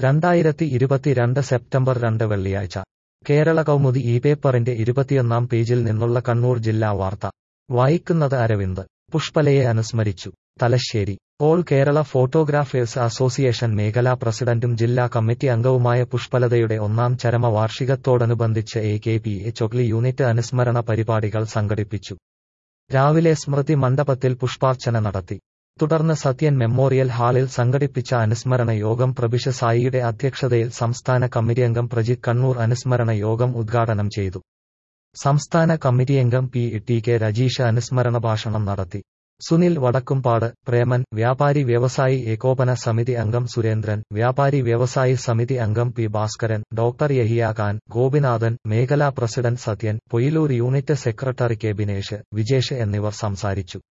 രണ്ടായിരത്തി ഇരുപത്തിരണ്ട് സെപ്റ്റംബർ രണ്ട് വെള്ളിയാഴ്ച കേരള കൗമുദി ഈ പേപ്പറിന്റെ ഇരുപത്തിയൊന്നാം പേജിൽ നിന്നുള്ള കണ്ണൂർ ജില്ലാ വാർത്ത വായിക്കുന്നത് അരവിന്ദ് പുഷ്പലയെ അനുസ്മരിച്ചു Thalassery all Kerala photographers association മേഖലാ പ്രസിഡന്റും ജില്ലാ കമ്മിറ്റി അംഗവുമായ പുഷ്പലതയുടെ ഒന്നാം ചരമ വാർഷികത്തോടനുബന്ധിച്ച് A K P A Chokli unit അനുസ്മരണ പരിപാടികൾ സംഘടിപ്പിച്ചു രാവിലെ സ്മൃതി മണ്ഡപത്തിൽ പുഷ്പാർച്ചന നടത്തി തുടർന്ന് സത്യൻ മെമ്മോറിയൽ ഹാളിൽ സംഘടിപ്പിച്ച അനുസ്മരണ യോഗം പ്രഭിഷ സായിയുടെ അധ്യക്ഷതയിൽ സംസ്ഥാന കമ്മിറ്റി അംഗം പ്രജിത് കണ്ണൂർ അനുസ്മരണ യോഗം ഉദ്ഘാടനം ചെയ്തു സംസ്ഥാന കമ്മിറ്റി അംഗം പി ടി കെ രജീഷ് അനുസ്മരണ ഭാഷണം നടത്തി സുനിൽ വടക്കുംപാട് പ്രേമൻ വ്യാപാരി വ്യവസായി ഏകോപന സമിതി അംഗം സുരേന്ദ്രൻ വ്യാപാരി വ്യവസായി സമിതി അംഗം പി ഭാസ്കരൻ ഡോക്ടർ യഹിയ ഖാൻ ഗോപിനാഥൻ മേഖലാ president Sathyan Poyilur unit secretary K Binesh Vijesh എന്നിവർ സംസാരിച്ചു